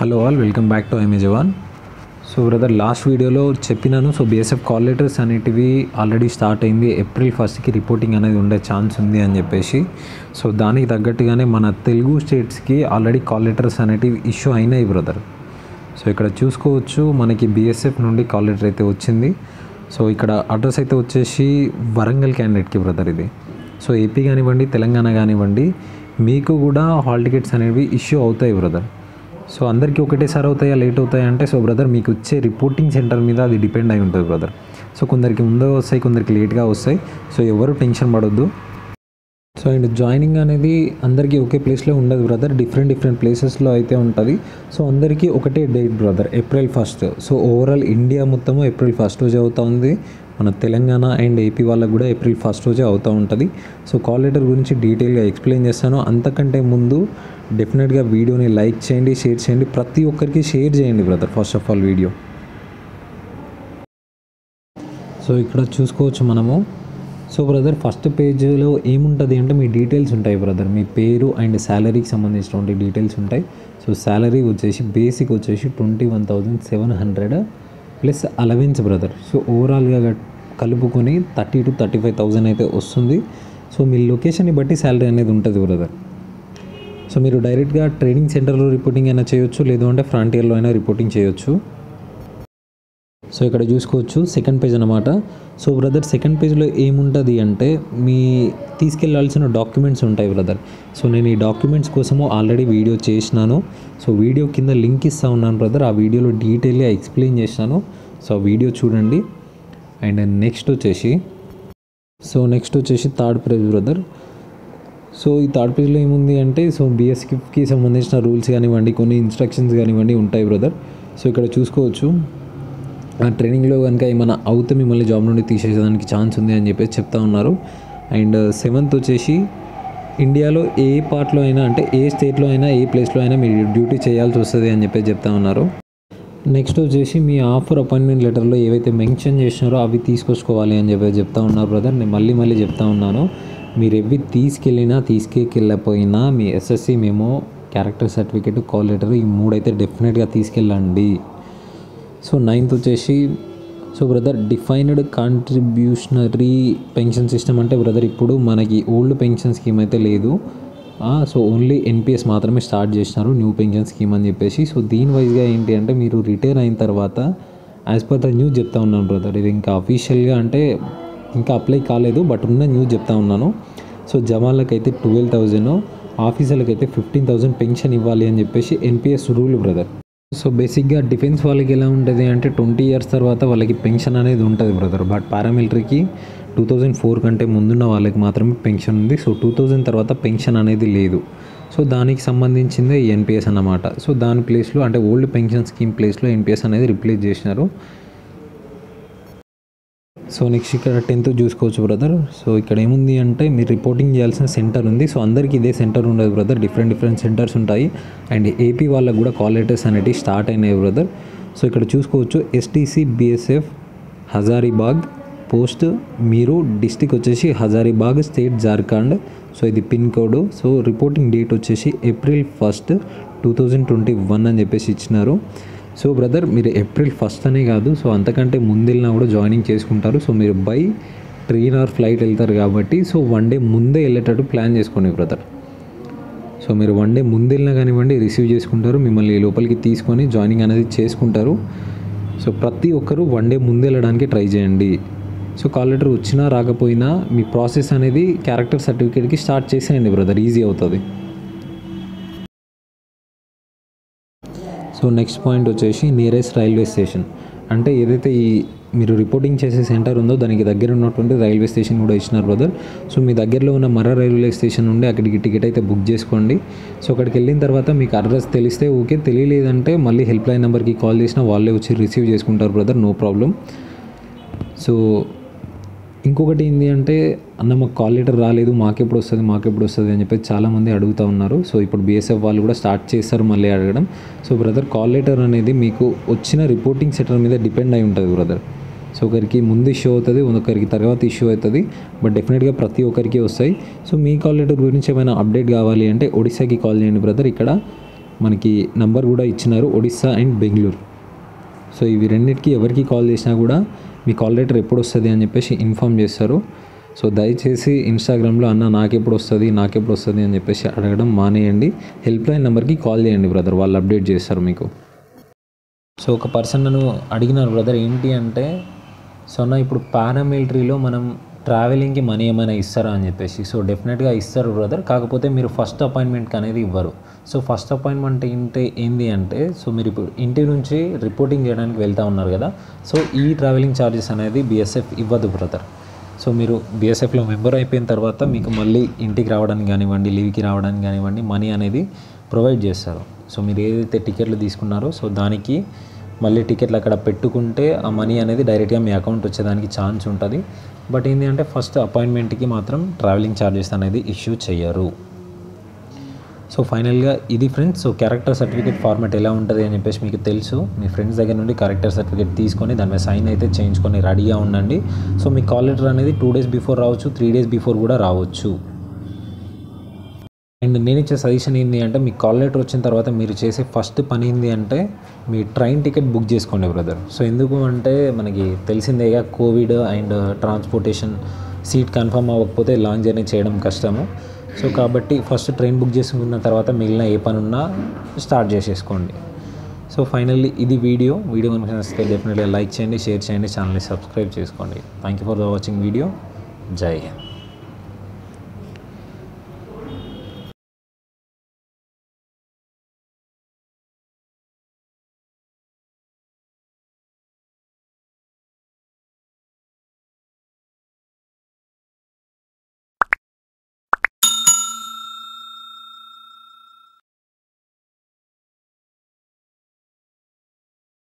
hello all welcome back to I'm a jawan so brother last వీడియోలో చెప్పినాను so BSF call letters అనేటివి already start అయింది April ఫస్ట్కి reporting అనేది ఉండే ఛాన్స్ ఉంది అని చెప్పేసి సో దానికి తగ్గట్టుగానే మన తెలుగు స్టేట్స్కి ఆల్రెడీ కాల్ లెటర్స్ అనేటివి ఇష్యూ అయినాయి బ్రదర్ సో ఇక్కడ చూసుకోవచ్చు మనకి బీఎస్ఎఫ్ నుండి కాల్ లెటర్ అయితే వచ్చింది సో ఇక్కడ అడ్రస్ అయితే వచ్చేసి వరంగల్ క్యాండిడేట్కి బ్రదర్ ఇది సో ఏపీ కానివ్వండి తెలంగాణ కానివ్వండి మీకు కూడా హాల్ టికెట్స్ అనేవి ఇష్యూ అవుతాయి బ్రదర్ సో అందరికీ ఒకటేసారి అవుతాయా లేట్ అవుతాయా అంటే సో బ్రదర్ మీకు వచ్చే రిపోర్టింగ్ సెంటర్ మీద అది డిపెండ్ అయి ఉంటుంది బ్రదర్ సో కొందరికి ముందే వస్తాయి కొందరికి లేట్గా వస్తాయి సో ఎవరు టెన్షన్ పడొద్దు సో అండ్ జాయినింగ్ అనేది అందరికీ ఒకే ప్లేస్లో ఉండదు బ్రదర్ డిఫరెంట్ డిఫరెంట్ ప్లేసెస్లో అయితే ఉంటుంది సో అందరికీ ఒకటే date brother April first so overall India మొత్తము ఏప్రిల్ ఫస్ట్ రోజే అవుతా ఉంది మన తెలంగాణ అండ్ ఏపీ వాళ్ళకు కూడా ఏప్రిల్ ఫస్ట్ రోజే అవుతూ ఉంటుంది సో కాల్ లెటర్ గురించి డీటెయిల్గా ఎక్స్ప్లెయిన్ చేస్తాను అంతకంటే ముందు డెఫినెట్గా వీడియోని లైక్ చేయండి షేర్ చేయండి ప్రతి ఒక్కరికి షేర్ చేయండి brother first of all video so ఇక్కడ చూసుకోవచ్చు మనము సో బ్రదర్ ఫస్ట్ పేజ్లో ఏముంటుంది అంటే మీ డీటెయిల్స్ ఉంటాయి బ్రదర్ మీ పేరు అండ్ శాలరీకి సంబంధించినటువంటి డీటెయిల్స్ ఉంటాయి సో శాలరీ వచ్చేసి బేసిక్ వచ్చేసి twenty one thousand seven hundred plus allowance brother so ఓవరాల్గా కలుపుకొని thirty two thirty five thousand అయితే వస్తుంది సో మీ లొకేషన్ని బట్టి శాలరీ అనేది ఉంటుంది బ్రదర్ సో మీరు డైరెక్ట్గా ట్రైనింగ్ సెంటర్లో రిపోర్టింగ్ అయినా చేయొచ్చు లేదు అంటే ఫ్రాంటియర్లో అయినా రిపోర్టింగ్ చేయొచ్చు సో ఇక్కడ చూసుకోవచ్చు సెకండ్ పేజ్ అనమాట సో బ్రదర్ సెకండ్ పేజ్లో ఏముంటుంది అంటే మీ తీసుకెళ్లాల్సిన డాక్యుమెంట్స్ ఉంటాయి బ్రదర్ సో నేను ఈ డాక్యుమెంట్స్ కోసము ఆల్రెడీ వీడియో చేసినాను సో వీడియో కింద లింక్ ఇస్తా ఉన్నాను బ్రదర్ ఆ వీడియోలో డీటెయిల్గా ఎక్స్ప్లెయిన్ చేసినాను సో ఆ వీడియో చూడండి అండ్ నెక్స్ట్ వచ్చేసి సో నెక్స్ట్ వచ్చేసి థర్డ్ పేజ్ బ్రదర్ సో ఈ థర్డ్ పేజ్లో ఏముంది అంటే సో బీఎస్కి సంబంధించిన రూల్స్ కానివ్వండి కొన్ని ఇన్స్ట్రక్షన్స్ కానివ్వండి ఉంటాయి బ్రదర్ సో ఇక్కడ చూసుకోవచ్చు ఆ ట్రైనింగ్లో కనుక ఏమైనా అవుతే మిమ్మల్ని జాబ్ నుండి తీసేసేదానికి ఛాన్స్ ఉంది అని చెప్పేసి చెప్తా ఉన్నారు అండ్ సెవెంత్ వచ్చేసి ఇండియాలో ఏ పార్ట్లో అయినా అంటే ఏ స్టేట్లో అయినా ఏ ప్లేస్లో అయినా మీరు డ్యూటీ చేయాల్సి వస్తుంది అని చెప్పేసి చెప్తా ఉన్నారు నెక్స్ట్ వచ్చేసి మీ ఆఫర్ అపాయింట్మెంట్ లెటర్లో ఏవైతే మెన్షన్ చేసినారో అవి తీసుకొచ్చుకోవాలి అని చెప్పి చెప్తా ఉన్నారు బ్రదర్ నేను మళ్ళీ మళ్ళీ చెప్తా ఉన్నాను మీరు ఎవి తీసుకెళ్ళినా తీసుకెళ్ళకపోయినా మీ ఎస్ఎస్సి మేము క్యారెక్టర్ సర్టిఫికేట్ కాల్ లెటర్ ఈ మూడైతే డెఫినెట్గా తీసుకెళ్ళండి సో నైన్త్ వచ్చేసి so brother defined contributory pension system అంటే బ్రదర్ ఇప్పుడు మనకి ఓల్డ్ పెన్షన్ స్కీమ్ అయితే లేదు సో ఓన్లీ ఎన్పిఎస్ మాత్రమే స్టార్ట్ చేసినారు న్యూ పెన్షన్ స్కీమ్ అని చెప్పేసి సో దీని వైజ్గా ఏంటి అంటే మీరు రిటైర్ అయిన తర్వాత యాజ్ పర్ ద న్యూస్ చెప్తా ఉన్నాను బ్రదర్ ఇది ఇంకా అఫీషియల్గా అంటే ఇంకా అప్లై కాలేదు బట్ ఉన్న న్యూస్ చెప్తా ఉన్నాను సో జవాన్లకు అయితే ట్వెల్వ్ థౌజండ్ ఆఫీసర్లకు అయితే ఫిఫ్టీన్ థౌజండ్ పెన్షన్ ఇవ్వాలి అని చెప్పేసి ఎన్పిఎస్ రూల్ బ్రదర్ సో బేసిక్గా డిఫెన్స్ వాళ్ళకి ఎలా ఉంటుంది అంటే ట్వంటీ ఇయర్స్ తర్వాత వాళ్ళకి పెన్షన్ అనేది ఉంటుంది బ్రదర్ బట్ పారామిలిటరీకి టూ థౌజండ్ ఫోర్ కంటే ముందున్న వాళ్ళకి మాత్రమే పెన్షన్ ఉంది సో టూ థౌజండ్ తర్వాత పెన్షన్ అనేది లేదు సో దానికి సంబంధించిందే ఎన్పిఎస్ అన్నమాట సో దాని ప్లేస్లో అంటే ఓల్డ్ పెన్షన్ స్కీమ్ ప్లేస్లో ఎన్పిఎస్ అనేది రిప్లేస్ చేసినారు సో నెక్స్ట్ ఇక్కడ టెన్త్ చూసుకోవచ్చు బ్రదర్ సో ఇక్కడ ఏముంది అంటే మీరు రిపోర్టింగ్ చేయాల్సిన సెంటర్ ఉంది సో అందరికీ ఇదే సెంటర్ ఉండదు బ్రదర్ డిఫరెంట్ డిఫరెంట్ సెంటర్స్ ఉంటాయి అండ్ ఏపీ వాళ్ళకు కూడా కాల్ లెటర్స్ అనేవి స్టార్ట్ అయినాయి బ్రదర్ సో ఇక్కడ చూసుకోవచ్చు ఎస్టీసీ బిఎస్ఎఫ్ హజారీబాగ్ పోస్ట్ మీరు డిస్టిక్ వచ్చేసి హజారీబాగ్ స్టేట్ జార్ఖండ్ సో ఇది pin code so reporting date వచ్చేసి April first two thousand twenty one అని చెప్పేసి ఇచ్చినారు సో బ్రదర్ మీరు ఏప్రిల్ ఫస్ట్ అనే కాదు సో అంతకంటే ముందు వెళ్ళినా కూడా జాయినింగ్ చేసుకుంటారు సో మీరు బై ట్రైన్ ఆర్ ఫ్లైట్ వెళ్తారు కాబట్టి సో వన్ డే ముందే వెళ్ళేటట్టు ప్లాన్ చేసుకోండి బ్రదర్ సో మీరు వన్ డే ముందు వెళ్ళినా కానివ్వండి రిసీవ్ చేసుకుంటారు మిమ్మల్ని లోపలికి తీసుకొని జాయినింగ్ అనేది చేసుకుంటారు సో ప్రతి ఒక్కరూ వన్ డే ముందు వెళ్ళడానికి ట్రై చేయండి సో కాల్ లెటర్ వచ్చినా రాకపోయినా మీ ప్రాసెస్ అనేది క్యారెక్టర్ సర్టిఫికేట్కి స్టార్ట్ చేసేయండి బ్రదర్ ఈజీ అవుతుంది సో నెక్స్ట్ పాయింట్ వచ్చేసి నియరెస్ట్ రైల్వే స్టేషన్ అంటే ఏదైతే ఈ మీరు రిపోర్టింగ్ చేసే సెంటర్ ఉందో దానికి దగ్గర ఉన్నటువంటి రైల్వే స్టేషన్ కూడా ఇచ్చినారు బ్రదర్ సో మీ దగ్గరలో ఉన్న మర రైల్వే స్టేషన్ నుండి అక్కడికి టికెట్ అయితే బుక్ చేసుకోండి సో అక్కడికి వెళ్ళిన తర్వాత మీకు అడ్రస్ తెలిస్తే ఓకే తెలియలేదంటే మళ్ళీ హెల్ప్ లైన్ నెంబర్కి కాల్ చేసినా వాళ్ళే వచ్చి రిసీవ్ చేసుకుంటారు బ్రదర్ నో ప్రాబ్లం సో ఇంకొకటి ఏంటి అంటే అన్న మాకు కాల్ లెటర్ రాలేదు మాకెప్పుడు వస్తుంది మాకెప్పుడు వస్తుంది అని చెప్పి చాలామంది అడుగుతూ ఉన్నారు సో ఇప్పుడు బీఎస్ఎఫ్ వాళ్ళు కూడా స్టార్ట్ చేస్తారు మళ్ళీ అడగడం సో బ్రదర్ కాల్ లెటర్ అనేది మీకు వచ్చిన రిపోర్టింగ్ సెంటర్ మీద డిపెండ్ అయి ఉంటుంది బ్రదర్ సో ఒకరికి ముందు ఇష్యూ అవుతుంది ఒకరికి తర్వాత ఇష్యూ అవుతుంది బట్ డెఫినెట్గా ప్రతి ఒక్కరికి వస్తాయి సో మీ కాల్ లెటర్ గురించి ఏమైనా అప్డేట్ కావాలి అంటే ఒడిశాకి కాల్ చేయండి బ్రదర్ ఇక్కడ మనకి నంబర్ కూడా ఇచ్చినారు ఒడిస్సా అండ్ బెంగళూరు సో ఇవి రెండింటికి ఎవరికి కాల్ చేసినా కూడా మీ కాల్ లెటర్ ఎప్పుడు వస్తుంది అని చెప్పేసి ఇన్ఫామ్ చేస్తారు సో దయచేసి ఇన్స్టాగ్రామ్లో అన్న నాకెప్పుడు వస్తుంది నాకెప్పుడు వస్తుంది అని చెప్పేసి అడగడం మానేయండి హెల్ప్ లైన్ నెంబర్కి కాల్ చేయండి బ్రదర్ వాళ్ళు అప్డేట్ చేస్తారు మీకు సో ఒక పర్సన్ నన్ను అడిగినారు బ్రదర్ ఏంటి అంటే సో అన్న ఇప్పుడు పారామిలిటరీలో మనం ట్రావెలింగ్కి మనీ ఏమైనా ఇస్తారా అని చెప్పేసి సో డెఫినెట్గా ఇస్తారు బ్రదర్ కాకపోతే మీరు ఫస్ట్ అపాయింట్మెంట్కి అనేది ఇవ్వరు సో ఫస్ట్ అపాయింట్మెంట్ ఏంటి ఏంది అంటే సో మీరు ఇప్పుడు ఇంటి నుంచి రిపోర్టింగ్ చేయడానికి వెళ్తూ ఉన్నారు కదా సో ఈ ట్రావెలింగ్ ఛార్జెస్ అనేది బిఎస్ఎఫ్ ఇవ్వదు బ్రదర్ సో మీరు బీఎస్ఎఫ్లో మెంబర్ అయిపోయిన తర్వాత మీకు మళ్ళీ ఇంటికి రావడానికి కానివ్వండి లీవ్కి రావడానికి కానివ్వండి మనీ అనేది ప్రొవైడ్ చేస్తారు సో మీరు ఏదైతే టికెట్లు తీసుకున్నారో సో దానికి మళ్ళీ టికెట్లు అక్కడ పెట్టుకుంటే ఆ మనీ అనేది డైరెక్ట్గా మీ అకౌంట్ వచ్చేదానికి ఛాన్స్ ఉంటుంది బట్ ఏంటి అంటే ఫస్ట్ అపాయింట్మెంట్కి మాత్రం ట్రావెలింగ్ ఛార్జెస్ అనేది ఇష్యూ చేయరు సో ఫైనల్గా ఇది friends so character certificate format ఎలా ఉంటుంది అని చెప్పేసి మీకు తెలుసు మీ ఫ్రెండ్స్ దగ్గర నుండి క్యారెక్టర్ సర్టిఫికేట్ తీసుకొని దాని మీద సైన్ అయితే చేయించుకొని రెడీగా ఉండండి సో మీ కాల్ లెటర్ అనేది టూ డేస్ బిఫోర్ రావచ్చు త్రీ డేస్ బిఫోర్ కూడా రావచ్చు అండ్ నేను ఇచ్చే సజెషన్ ఏంటి అంటే మీ కాల్ లెటర్ వచ్చిన తర్వాత మీరు చేసే ఫస్ట్ పని ఏంటి అంటే మీ ట్రైన్ టికెట్ బుక్ చేసుకోండి బ్రదర్ సో ఎందుకు అంటే మనకి తెలిసిందేగా covid and transportation seat confirm అవ్వకపోతే లాంగ్ జర్నీ చేయడం కష్టము సో కాబట్టి ఫస్ట్ ట్రైన్ బుక్ చేసుకున్న తర్వాత మిగిలిన ఏ పని ఉన్నా స్టార్ట్ చేసేసుకోండి సో ఫైనల్లీ ఇది వీడియో వీడియో కనుక నచ్చితే డెఫినెట్గా లైక్ చేయండి షేర్ చేయండి ఛానల్ని సబ్స్క్రైబ్ చేసుకోండి thank you for the watching video జై హింద్